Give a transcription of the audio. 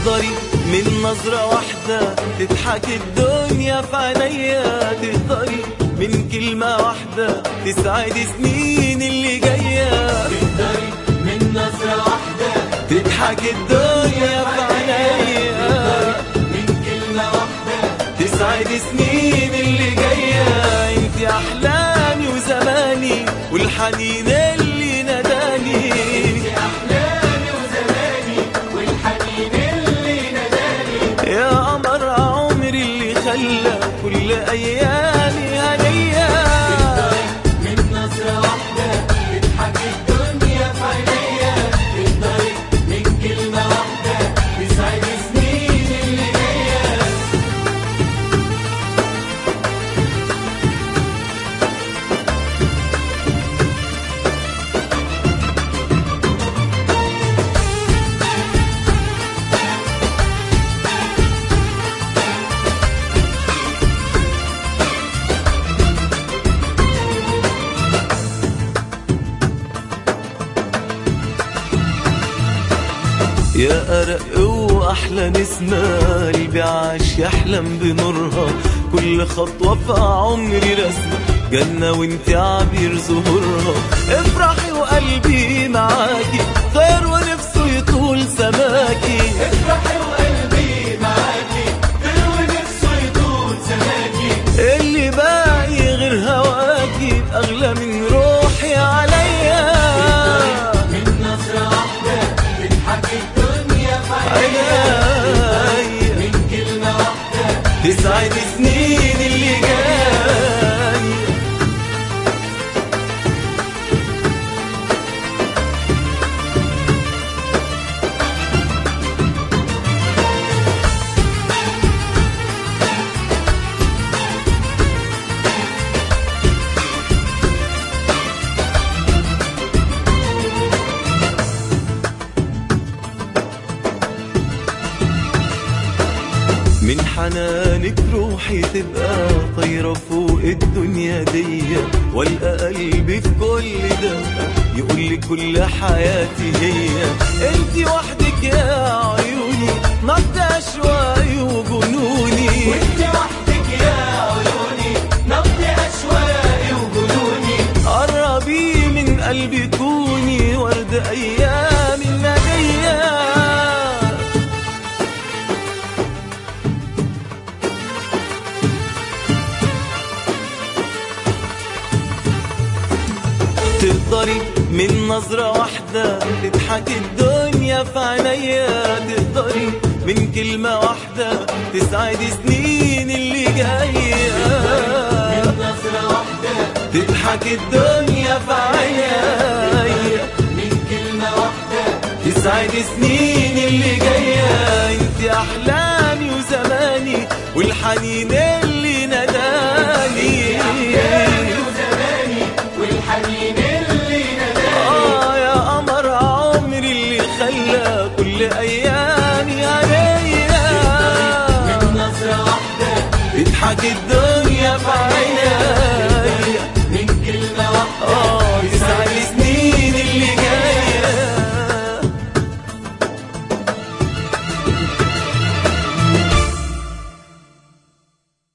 تقدري من نظرة واحدة تضحك الدنيا في عينيا تقدري من كلمة واحدة تسعد سنين اللي جاية تقدري من نظرة واحدة تضحك الدنيا في عينيا من كلمة واحدة تسعد سنين اللي جاية انت احلامي وزماني والحنين اللي ناداني أحلامي وزماني والحنين اللي ناداني يا قمر عمري اللي خلى كل ايامي هنيه من نظرة واحدة تضحك الدنيا في عينيا تقدري من كلمة واحدة تسعد سنين اللي جاية يا أرق وأحلى نسمة قلبي عاش يحلم بنورها كل خطوة في عمري رسمة جنة وانت عبير ظهورها افرحي وقلبي معاكي خير ونفسه يطول سماكي افرحي وقلبي معاكي تروي نفسه يطول سماكي اللي باقي غير هواكي أغلى من روحي عليا من نظرة واحدة تضحك الدنيا في عينيا. من كلمة واحدة تسعد سنين اللي جاي من حنانك روحي تبقى طايرة فوق الدنيا دي والقى قلبي في كل ده يقول لي كل حياتي هي انت وحدك يا عيوني نبض اشواقي وجنوني وانت وحدك يا عيوني نبض أشواقي وجنوني قربي من قلبي كوني ورد ايام الناديه تقدري من نظرة واحدة تضحك الدنيا في عينيا تقدري من كلمة واحدة تسعد سنين اللي جاية من نظرة واحدة تضحك الدنيا في عينيا من كلمة واحدة تسعد سنين اللي جاية انت احلامي وزماني والحنين اللي ناداني وزماني والحنين اللي ناداني اه يا قمر عمري اللي خلى كل ايامي هنيه من نظرة واحدة تضحك الدنيا